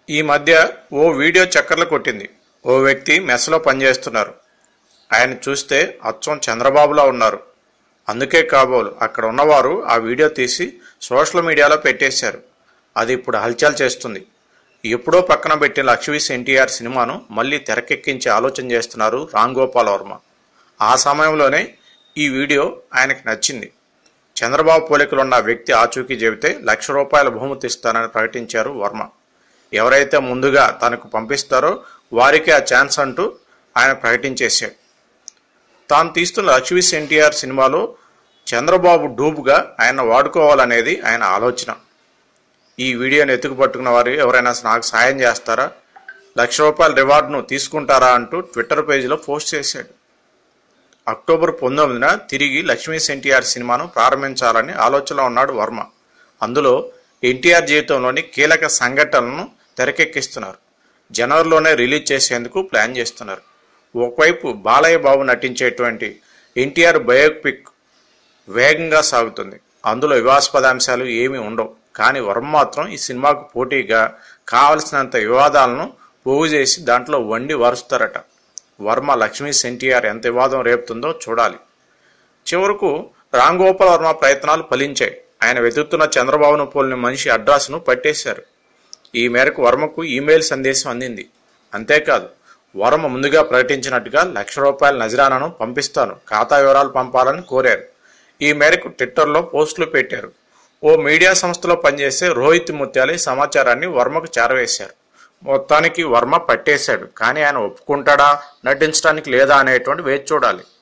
ఈ మధ్య ఓ వీడియో చక్కర్లు కొట్టింది ఓ వ్యక్తి మెస్లో పనిచేస్తున్నారు ఆయన చూస్తే అచ్చం చంద్రబాబులా ఉన్నారు అందుకే కాబోలు అక్కడ ఉన్నవారు ఆ వీడియో తీసి సోషల్ మీడియాలో పెట్టేశారు అది ఇప్పుడు హల్చల్ చేస్తుంది ఎప్పుడో పక్కన పెట్టిన లక్ష్మీస్ ఎన్టీఆర్ సినిమాను మళ్ళీ తెరకెక్కించే ఆలోచన చేస్తున్నారు రామ్ గోపాల్ వర్మ ఆ సమయంలోనే ఈ వీడియో ఆయనకు నచ్చింది చంద్రబాబు పోలికలున్న వ్యక్తి ఆచూకీ చెబితే లక్ష రూపాయల బహుమతి ఇస్తానని ప్రకటించారు వర్మ ఎవరైతే ముందుగా తనకు పంపిస్తారో వారికే ఆ ఛాన్స్ అంటూ ఆయన ప్రకటించేశాడు తాను తీస్తున్న లక్ష్మీస్ ఎన్టీఆర్ సినిమాలో చంద్రబాబు డూబ్గా ఆయన వాడుకోవాలనేది ఆయన ఆలోచన ఈ వీడియోని ఎత్తుకు పట్టుకున్న వారు ఎవరైనా నాకు సాయం చేస్తారా లక్ష రూపాయల రివార్డును తీసుకుంటారా అంటూ ట్విట్టర్ పేజీలో పోస్ట్ చేశాడు అక్టోబర్ పంతొమ్మిదిన తిరిగి లక్ష్మీస్ ఎన్టీఆర్ సినిమాను ప్రారంభించాలని ఆలోచనలో ఉన్నాడు వర్మ అందులో ఎన్టీఆర్ జీవితంలోని కీలక సంఘటనలను తెరకెక్కిస్తున్నారు జనవరిలోనే రిలీజ్ చేసేందుకు ప్లాన్ చేస్తున్నారు ఒకవైపు బాలయ్య బాబు నటించేటువంటి ఎన్టీఆర్ బయోపిక్ వేగంగా సాగుతుంది అందులో వివాదాస్పద అంశాలు ఏమీ ఉండవు కానీ వర్మ మాత్రం ఈ సినిమాకు పోటీగా కావలసినంత వివాదాలను పోగు చేసి దాంట్లో వండి వరుస్తారట వర్మ లక్ష్మీస్ ఎన్టీఆర్ ఎంత వివాదం రేపుతుందో చూడాలి చివరకు రామ్ గోపాల్ వర్మ ప్రయత్నాలు ఫలించాయి ఆయన వెతుకుతున్న చంద్రబాబును పోలిన మనిషి అడ్రస్ను పట్టేశారు ఈ మేరకు వర్మకు ఈమెయిల్ సందేశం అందింది అంతేకాదు వర్మ ముందుగా ప్రకటించినట్టుగా లక్ష రూపాయల నజరానాను పంపిస్తాను ఖాతా వివరాలు పంపాలని కోరారు ఈ మేరకు ట్విట్టర్లో పోస్టులు పెట్టారు ఓ మీడియా సంస్థలో పనిచేసే రోహిత్ ముత్యాల ఈ సమాచారాన్ని వర్మకు చేరవేశారు మొత్తానికి వర్మ పట్టేశాడు కానీ ఆయన ఒప్పుకుంటాడా నటించడానికి లేదా అనేటువంటి వేచి చూడాలి